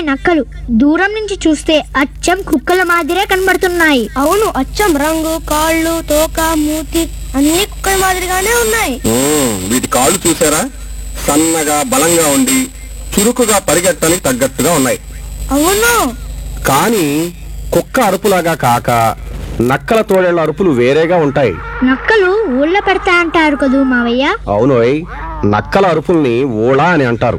నక్కలు దూరం నుంచి చూస్తే అచ్చం కుక్కల మాదిరే కనబడుతున్నాయి అవును అచ్చం రంగు కాళ్ళు తోక మూతి అన్ని కుక్కల మాదిరిగానే ఉన్నాయి ఉమ్, వీటి కాళ్ళు చూసారా సన్నగా బలంగా ఉండి చురుకుగా పరిగెట్టడానికి తగ్గట్టుగా ఉన్నాయి అవును కానీ కుక్క అరుపులాగా కాక నక్కల తోడేళ్ల అరుపులు వేరేగా ఉంటాయి నక్కలు ఊళ్ళో పెడతా అంటారు కదూ మావయ్య అవునోయ్ నక్కల అరుపుల్ని ఓళా అని అంటారు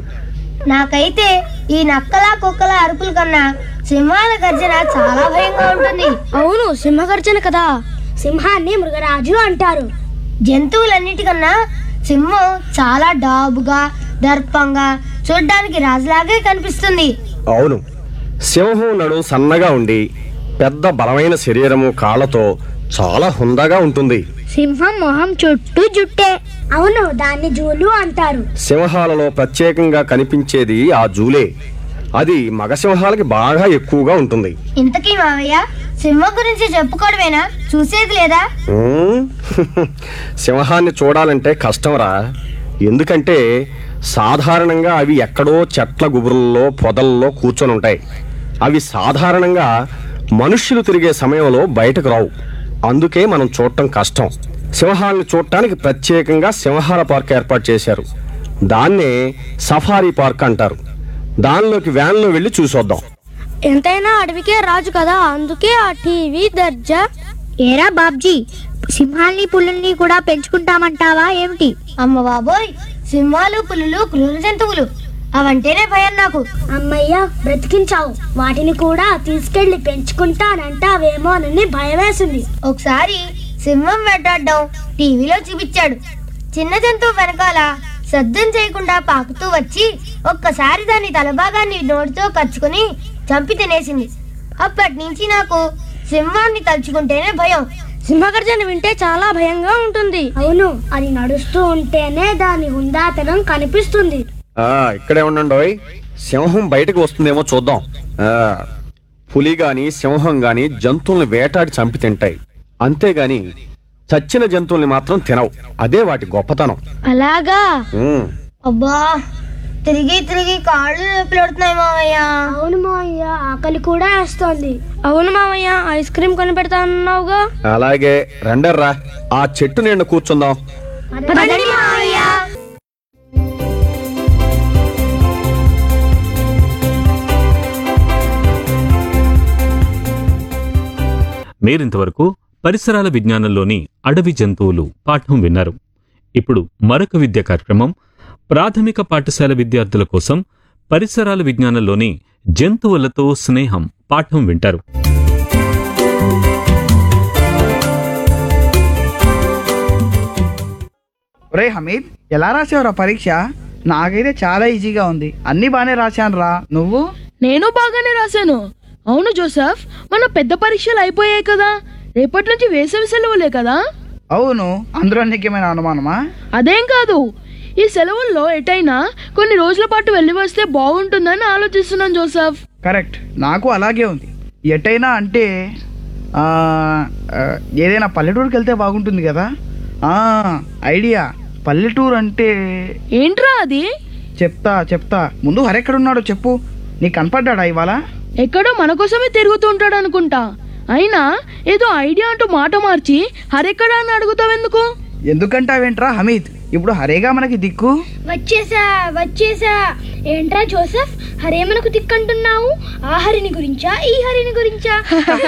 నాకైతే ఈ నక్కల కుక్కల అరుపుల కన్నా సింహాల గర్జన చాలా భయంగా ఉంటుంది అవును సింహ గర్జన కదా సింహాన్ని మృగరాజు అంటారు జంతువులన్నిటికన్నా సింహం చాలా డాబుగా దర్పంగా చూడ్డానికి రాజులాగే కనిపిస్తుంది అవును సింహం నడు సన్నగా ఉండి పెద్ద బలమైన శరీరము కాళ్ళతో చాలా హుందాగా ఉంటుంది సింహం మొహం చుట్టూ జుట్టే అవును దాన్ని జూలు అంటారు సింహాలలో ప్రత్యేకంగా కనిపించేది ఆ జూలే అది మగ సింహాలకి బాగా ఎక్కువగా ఉంటుంది ఇంతకీ మావయ్య సింహం గురించి చెప్పుకోవడమేనా చూసేది లేదా ఉమ్, సింహాన్ని చూడాలంటే కష్టంరా ఎందుకంటే సాధారణంగా అవి ఎక్కడో చెట్ల గుబురుల్లో పొదల్లో కూర్చొని ఉంటాయి అవి సాధారణంగా మనుష్యులు తిరిగే సమయంలో బయటకు రావు అందుకే మనం చూడటం కష్టం సింహాలను చూడటానికి ప్రత్యేకంగా సింహాల పార్క్ ఏర్పాటు చేశారు దాన్నే సఫారీ పార్క్ అంటారు దానిలోకి వ్యాన్లో వెళ్ళి చూసొద్దాం ఎంతైనా అడవికే రాజు కదా అందుకే ఆ టీవీ దర్జా ఏరా బాబ్జీ సింహాల్ని పులుల్ని కూడా పెంచుకుంటామంటావా ఏమిటి అమ్మ బాబోయ్ సింహాలు పులులు క్రూర జంతువులు అవంటేనే భయం నాకు అమ్మయ్య బ్రతికించావు వాటిని కూడా తీసుకెళ్లి పెంచుకుంటానంటావేమోనని భయం వేసింది ఒకసారి సింహం వెంటాడడం టీవీలో చూపించాడు చిన్న జంతువు వెనకాల శబ్దం చేయకుండా పాకుతూ వచ్చి ఒక్కసారి దాని తలభాగాన్ని నోటితో కచ్చుకుని చంపి తినేసింది అప్పటి నుంచి నాకు సింహాన్ని తలుచుకుంటేనే భయం సింహగర్జన వింటే చాలా భయంగా ఉంటుంది అవును అది నడుస్తూ ఉంటేనే దాని హుందాతనం కనిపిస్తుంది ఆ, ఇక్కడే ఉండండి ఓయ్. సింహం బయటకు వస్తుందేమో చూద్దాం ఆ, పులి గాని సింహం గాని జంతువుల్ని వేటాడి చంపి తింటాయి అంతేగాని చచ్చిన జంతువుల్ని మాత్రం తినవు అదే వాటి గొప్పతనం అలాగా ఉమ్, అబ్బా తిరిగి తిరిగి కాళ్ళు నొప్పి పెడుతున్నాయి మావయ్య అవును మావయ్య ఆకలి కూడా వేస్తోంది అవును మావయ్య ఐస్ క్రీమ్ కొని పెడతా అన్నావుగా అలాగే రండర్రా ఆ చెట్టు నిండా కూర్చుందాం మావయ్య మీరింతవరకు పరిసరాల విజ్ఞానంలోని అడవి జంతువులు పాఠం విన్నారు ఇప్పుడు మరొక విద్య కార్యక్రమం ప్రాథమిక పాఠశాల విద్యార్థుల కోసం పరిసరాల విజ్ఞానంలోని జంతువులతో స్నేహం పాఠం వింటారు ఒరే హమీద్ ఎలా రాసావురా పరీక్ష నాకైతే చాలా ఈజీగా ఉంది అన్ని బాగానే రాశాను రా నువ్వు నేను బాగానే రాశాను అవును జోసెఫ్ మన పెద్ద పరీక్షలు అయిపోయాయి కదా రేపటి నుంచి వేసవి సెలవులే కదా అవును అందులో నీకేమైనా అనుమానమా అదేం కాదు ఈ సెలవుల్లో ఎటైనా కొన్ని రోజుల పాటు వెళ్ళి వస్తే బాగుంటుందని ఆలోచిస్తున్నాను జోసెఫ్ కరెక్ట్ నాకు అలాగే ఉంది ఎటైనా అంటే ఆ, ఆ, ఏదైనా పల్లెటూరుకి వెళ్తే బాగుంటుంది కదా ఆ, ఐడియా పల్లెటూరు అంటే ఏంట్రా అది చెప్తా చెప్తా ముందు హరెక్కడున్నాడో చెప్పు నీకు కనపడ్డాడా ఇవాళ ఎక్కడో మన కోసమే తిరుగుతూ ఉంటాడు అనుకుంటా అయినా ఏదో ఐడియా అంటూ మాట మార్చి హరెక్కడా అని అడుగుతావెందుకు ఎందుకంటావేంట్రా హమీద్ ఇప్పుడు హరేగా మనకి దిక్కు వచ్చేసా వచ్చేసా ఏంట్రా జోసెఫ్ హరే మనకు తిక్కంటున్నావు ఆ హరిని గురించా ఈ హరిని గురించా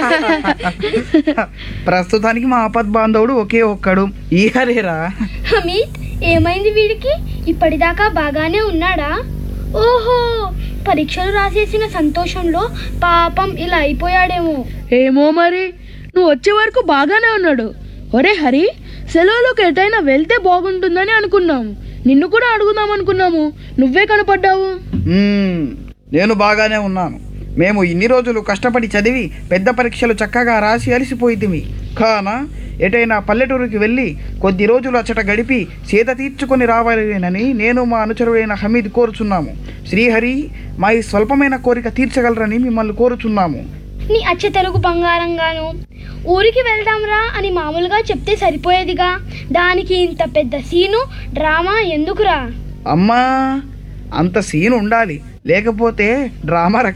ప్రస్తుతానికి మా ఆపద్ బాంధవుడు ఒకే ఒక్కడు ఈ హరేరా హమీద్ ఏమైంది వీడికి ఇప్పటిదాకా బాగానే ఉన్నాడా ఓహో పరీక్షలు రాసేసిన సంతోషంలో పాపం ఇలా అయిపోయాడేమో ఏమో మరి నువ్వు వచ్చే వరకు బాగానే ఉన్నాడు ఒరే హరి సెలవులోకి ఎటైనా వెళ్తే బాగుంటుందని అనుకున్నాము నిన్ను కూడా అడుగుదాం అనుకున్నాము నువ్వే కనపడ్డావు మ్మ్. నేను బాగానే ఉన్నాను మేము ఇన్ని రోజులు కష్టపడి చదివి పెద్ద పరీక్షలు చక్కగా రాసి అలసిపోయితిమి కాన ఎటైనా పల్లెటూరుకి వెళ్ళి కొద్ది రోజులు అచ్చట గడిపి సేద తీర్చుకొని రావాలని నేను మా అనుచరుడైన హమీద్ కోరుచున్నాము శ్రీహరి మా ఈ స్వల్పమైన కోరిక తీర్చగలరని మిమ్మల్ని కోరుచున్నాము నీ అచ్చ తెలుగు బంగారంగాను ఊరికి వెళ్దాంరా అని మామూలుగా చెప్తే సరిపోయేదిగా దానికి ఇంత పెద్ద సీను డ్రామా ఎందుకురా అమ్మా అంత సీన్ ఉండాలి లేకపోతే డ్రామా